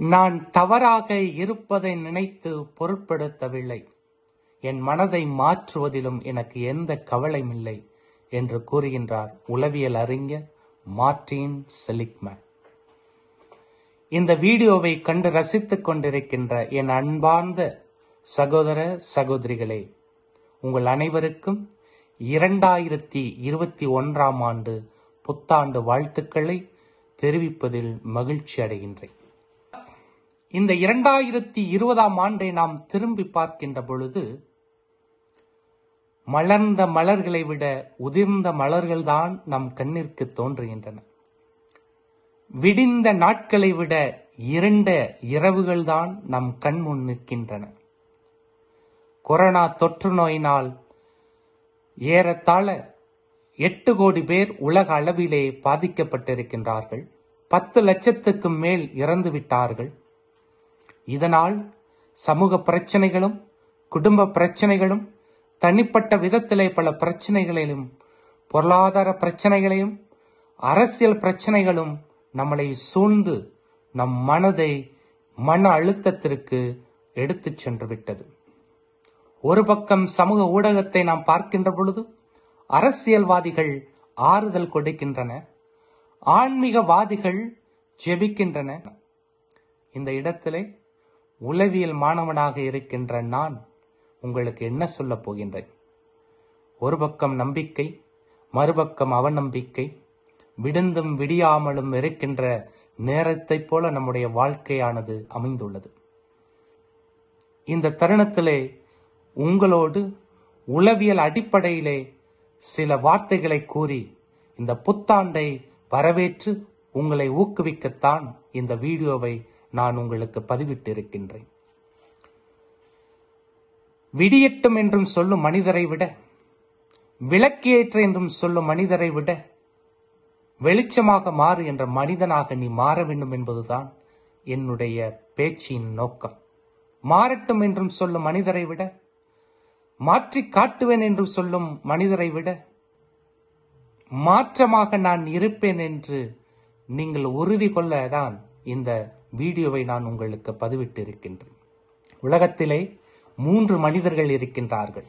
நான் தவறாக இருப்பதை நினைத்து பொருட்படுத்தவில்லை என் மனதை மாற்றுவதிலும் எனக்கு எந்த கவலையும் இல்லை என்று கூறுகின்றார் உளவியல் அறிஞர் மார்டின் செலிக்மேன் இந்த வீடியோவை கண்டு ரசித்துக் கொண்டிருக்கின்ற என் அன்பார்ந்த சகோதர சகோதரிகளே உங்கள் அனைவருக்கும் இரண்டாயிரத்தி இருபத்தி ஒன்றாம் ஆண்டு புத்தாண்டு வாழ்த்துக்களை தெரிவிப்பதில் மகிழ்ச்சி அடைகின்றேன் இந்த இரண்டாயிரத்தி இருபதாம் ஆண்டை நாம் திரும்பி பார்க்கின்ற பொழுது மலர்ந்த மலர்களை விட உதிர்ந்த மலர்கள்தான் நம் கண்ணிற்கு தோன்றுகின்றன விடிந்த நாட்களை விட இருண்ட இரவுகள்தான் நம் கண் முன் நிற்கின்றன கொரோனா தொற்று நோயினால் ஏறத்தாழ எட்டு கோடி பேர் உலக அளவிலே பாதிக்கப்பட்டிருக்கின்றார்கள் பத்து லட்சத்துக்கு மேல் இறந்து விட்டார்கள் இதனால் சமூக பிரச்சனைகளும் குடும்ப பிரச்சனைகளும் தனிப்பட்ட விதத்திலே பல பிரச்சனைகளிலும் பொருளாதார பிரச்சனைகளையும் அரசியல் பிரச்சனைகளும் நம்மளை சூழ்ந்து நம் மனதை மன அழுத்தத்திற்கு எடுத்துச் சென்று விட்டது ஒரு பக்கம் சமூக ஊடகத்தை நாம் பார்க்கின்ற பொழுது அரசியல்வாதிகள் ஆறுதல் கொடுக்கின்றன ஆன்மீகவாதிகள் ஜெபிக்கின்றன இந்த இடத்திலே உளவியல் மாணவனாக இருக்கின்ற நான் உங்களுக்கு என்ன சொல்லப் போகின்றேன் ஒரு பக்கம் நம்பிக்கை மறுபக்கம் அவநம்பிக்கை விடுந்தும் விடியாமலும் இருக்கின்ற நேரத்தைப் போல நம்முடைய வாழ்க்கையானது அமைந்துள்ளது இந்த தருணத்திலே உங்களோடு உளவியல் அடிப்படையிலே சில வார்த்தைகளை கூறி இந்த புத்தாண்டை வரவேற்று உங்களை ஊக்குவிக்கத்தான் இந்த வீடியோவை நான் உங்களுக்கு பதிவிட்டிருக்கின்றேன் விடியட்டும் என்றும் சொல்லும் மனிதரை விட விளக்கேற்ற என்றும் சொல்லும் மனிதரை விட வெளிச்சமாக மாறு என்ற மனிதனாக நீ மாற வேண்டும் என்பதுதான் என்னுடைய பேச்சின் நோக்கம் மாறட்டும் என்றும் சொல்லும் மனிதரை விட மாற்றி காட்டுவேன் என்று சொல்லும் மனிதரை விட மாற்றமாக நான் இருப்பேன் என்று நீங்கள் உறுதி கொள்ளதான் இந்த வீடியோவை நான் உங்களுக்கு பதிவிட்டிருக்கின்றேன் உலகத்திலே மூன்று மனிதர்கள் இருக்கின்றார்கள்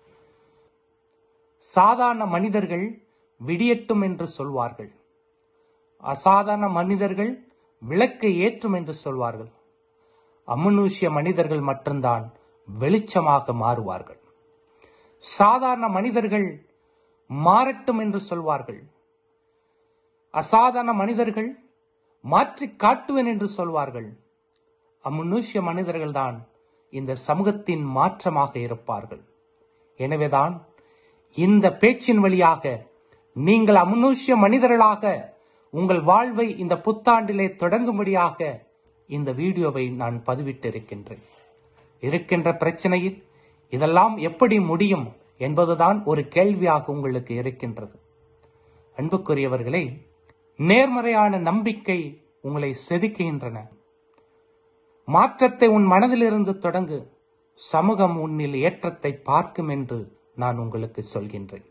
சாதாரண மனிதர்கள் விடியட்டும் என்று சொல்வார்கள் அசாதாரண மனிதர்கள் விளக்கை ஏற்றும் என்று சொல்வார்கள் அமனூசிய மனிதர்கள் மட்டும்தான் வெளிச்சமாக மாறுவார்கள் சாதாரண மனிதர்கள் மாறட்டும் என்று சொல்வார்கள் அசாதாரண மனிதர்கள் மாற்றி காட்டுவேன் என்று சொல்வார்கள் அம்முனூசிய மனிதர்கள்தான் இந்த சமூகத்தின் மாற்றமாக இருப்பார்கள் எனவேதான் இந்த பேச்சின் வழியாக நீங்கள் அமனூசிய மனிதர்களாக உங்கள் வாழ்வை இந்த புத்தாண்டிலே தொடங்கும்படியாக இந்த வீடியோவை நான் பதிவிட்டிருக்கின்றேன் இருக்கின்ற பிரச்சனையில் இதெல்லாம் எப்படி முடியும் என்பதுதான் ஒரு கேள்வியாக உங்களுக்கு இருக்கின்றது அன்புக்குரியவர்களே நேர்மறையான நம்பிக்கை உங்களை செதுக்குகின்றன மாற்றத்தை உன் மனதிலிருந்து தொடங்கு சமூகம் உன்னில் ஏற்றத்தை பார்க்கும் என்று நான் உங்களுக்கு சொல்கின்றேன்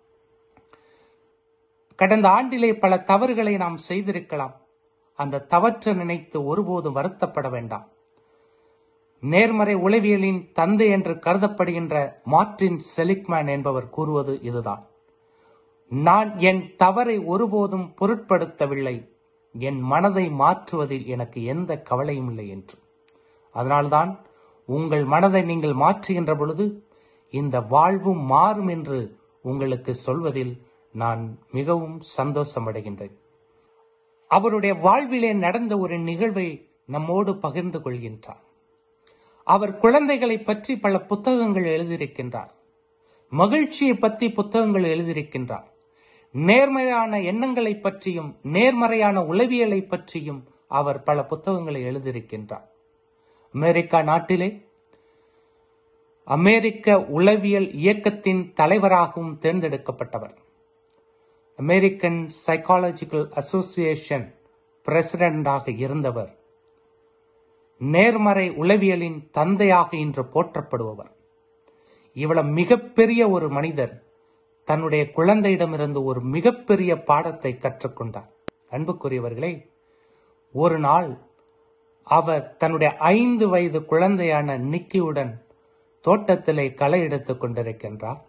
கடந்த ஆண்டிலே பல தவறுகளை நாம் செய்திருக்கலாம் அந்த தவற்றை நினைத்து ஒருபோதும் வருத்தப்பட வேண்டாம் நேர்மறை உளவியலின் தந்தை என்று கருதப்படுகின்ற மார்டின் செலிக்மேன் என்பவர் கூறுவது இதுதான் நான் என் தவறை ஒருபோதும் பொருட்படுத்தவில்லை என் மனதை மாற்றுவதில் எனக்கு எந்த கவலையும் இல்லை என்று அதனால்தான் உங்கள் மனதை நீங்கள் மாற்றுகின்ற பொழுது இந்த வாழ்வும் மாறும் என்று உங்களுக்கு சொல்வதில் நான் மிகவும் சந்தோஷமடைகின்றேன் அவருடைய வாழ்விலே நடந்த ஒரு நிகழ்வை நம்மோடு பகிர்ந்து கொள்கின்றார் அவர் குழந்தைகளை பற்றி பல புத்தகங்கள் எழுதியிருக்கின்றார் மகிழ்ச்சியை பற்றி புத்தகங்கள் எழுதியிருக்கின்றார் நேர்மறையான எண்ணங்களை பற்றியும் நேர்மறையான உளவியலை பற்றியும் அவர் பல புத்தகங்களை எழுதியிருக்கின்றார் அமெரிக்கா நாட்டிலே அமெரிக்க உளவியல் இயக்கத்தின் தலைவராகவும் தேர்ந்தெடுக்கப்பட்டவர் அமெரிக்கன் சைக்காலஜிக்கல் அசோசியேஷன் பிரசிடென்டாக இருந்தவர் நேர்மறை உளவியலின் தந்தையாக இன்று போற்றப்படுபவர் இவ்வளவு மிகப்பெரிய ஒரு மனிதர் தன்னுடைய குழந்தையிடமிருந்து ஒரு மிகப்பெரிய பாடத்தை கற்றுக்கொண்டார் அன்புக்குரியவர்களே ஒரு நாள் அவர் தன்னுடைய ஐந்து வயது குழந்தையான நிக்கியுடன் தோட்டத்திலே களை எடுத்துக் கொண்டிருக்கின்றார்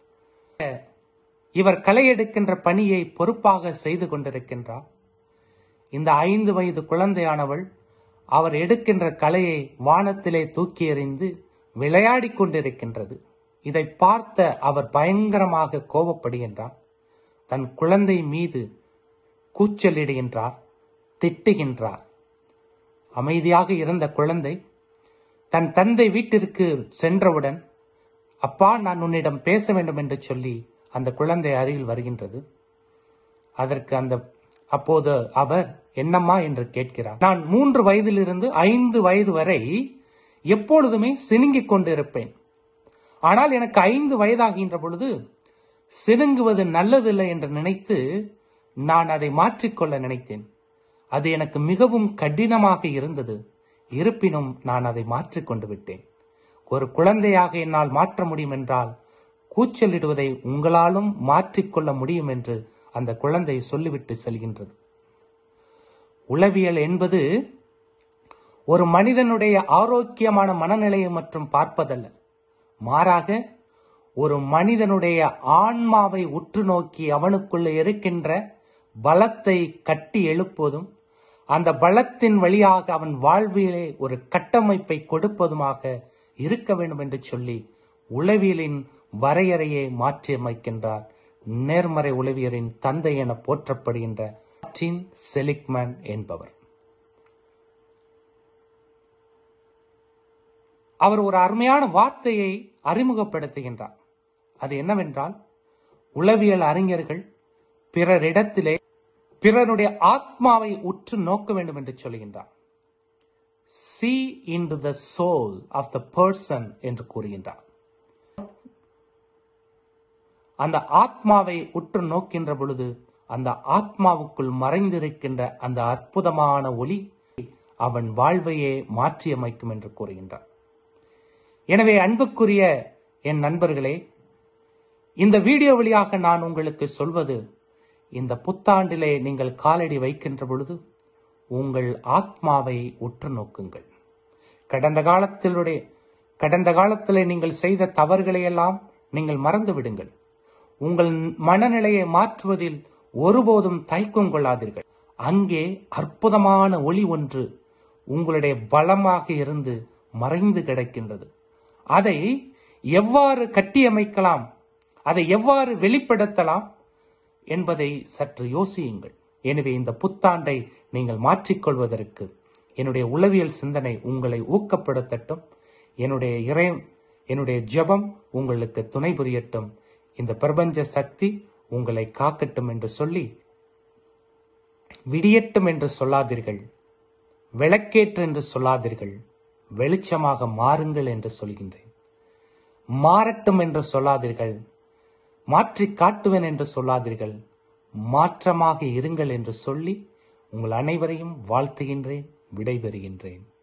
இவர் களை எடுக்கின்ற பணியை பொறுப்பாக செய்து கொண்டிருக்கின்றார் இந்த ஐந்து வயது குழந்தையானவள் அவர் எடுக்கின்ற கலையை வானத்திலே தூக்கி எறிந்து விளையாடிக் கொண்டிருக்கின்றது இதை பார்த்த அவர் பயங்கரமாக கோபப்படுகின்றார் தன் குழந்தை மீது கூச்சலிடுகின்றார் திட்டுகின்றார் அமைதியாக இருந்த குழந்தை தன் தந்தை வீட்டிற்கு சென்றவுடன் அப்பா நான் உன்னிடம் பேச வேண்டும் என்று சொல்லி அந்த குழந்தை அருகில் வருகின்றது அதற்கு அந்த அப்போது அவர் என்னம்மா என்று கேட்கிறார் நான் மூன்று வயதிலிருந்து ஐந்து வயது வரை எப்பொழுதுமே சினுங்கிக் கொண்டிருப்பேன் ஆனால் எனக்கு ஐந்து வயதாகின்ற பொழுது சினுங்குவது நல்லதில்லை என்று நினைத்து நான் அதை மாற்றிக்கொள்ள நினைத்தேன் அது எனக்கு மிகவும் கடினமாக இருந்தது இருப்பினும் நான் அதை மாற்றிக்கொண்டு விட்டேன் ஒரு குழந்தையாக என்னால் மாற்ற முடியும் என்றால் கூச்சலிடுவதை உங்களாலும் மாற்றிக்கொள்ள முடியும் என்று அந்த குழந்தை சொல்லிவிட்டு செல்கின்றது உளவியல் என்பது ஒரு மனிதனுடைய ஆரோக்கியமான மனநிலையை மற்றும் பார்ப்பதல்ல மாறாக ஒரு மனிதனுடைய ஆன்மாவை உற்று நோக்கி அவனுக்குள்ள இருக்கின்ற பலத்தை கட்டி எழுப்புவதும் அந்த பலத்தின் வழியாக அவன் வாழ்விலே ஒரு கட்டமைப்பை கொடுப்பதுமாக இருக்க வேண்டும் என்று சொல்லி உளவியலின் வரையறையை மாற்றியமைக்கின்றார் நேர்மறை உளவியலின் தந்தை என போற்றப்படுகின்ற மார்டின் செலிக்மேன் என்பவர் அவர் ஒரு அருமையான வார்த்தையை அறிமுகப்படுத்துகின்றார் அது என்னவென்றால் உளவியல் அறிஞர்கள் பிறரிடத்திலே பிறருடைய ஆத்மாவை உற்று நோக்க வேண்டும் என்று சொல்கின்றார் see into the soul of the person என்று கூறுகின்றார் அந்த ஆத்மாவை உற்று நோக்கின்ற பொழுது அந்த ஆத்மாவுக்குள் மறைந்திருக்கின்ற அந்த அற்புதமான ஒளி அவன் வாழ்வையே மாற்றியமைக்கும் என்று கூறுகின்றார் எனவே அன்புக்குரிய என் நண்பர்களே இந்த வீடியோ வழியாக நான் உங்களுக்கு சொல்வது இந்த புத்தாண்டிலே நீங்கள் காலடி வைக்கின்ற பொழுது உங்கள் ஆத்மாவை உற்று நோக்குங்கள் கடந்த காலத்திலுடைய கடந்த காலத்திலே நீங்கள் செய்த தவறுகளை எல்லாம் நீங்கள் மறந்து விடுங்கள் உங்கள் மனநிலையை மாற்றுவதில் ஒருபோதும் தயக்கம் கொள்ளாதீர்கள் அங்கே அற்புதமான ஒளி ஒன்று உங்களுடைய பலமாக இருந்து மறைந்து கிடக்கின்றது அதை எவ்வாறு கட்டியமைக்கலாம் அதை எவ்வாறு வெளிப்படுத்தலாம் என்பதை சற்று யோசியுங்கள் எனவே இந்த புத்தாண்டை நீங்கள் மாற்றிக்கொள்வதற்கு என்னுடைய உளவியல் சிந்தனை உங்களை ஊக்கப்படுத்தட்டும் என்னுடைய இறை என்னுடைய ஜெபம் உங்களுக்கு துணை புரியட்டும் இந்த பிரபஞ்ச சக்தி உங்களை காக்கட்டும் என்று சொல்லி விடியட்டும் என்று சொல்லாதீர்கள் விளக்கேற்று என்று சொல்லாதீர்கள் வெளிச்சமாக மாறுங்கள் என்று சொல்கின்றேன் மாறட்டும் என்று சொல்லாதீர்கள் மாற்றி காட்டுவேன் என்று சொல்லாதீர்கள் மாற்றமாக இருங்கள் என்று சொல்லி உங்கள் அனைவரையும் வாழ்த்துகின்றேன் விடைபெறுகின்றேன்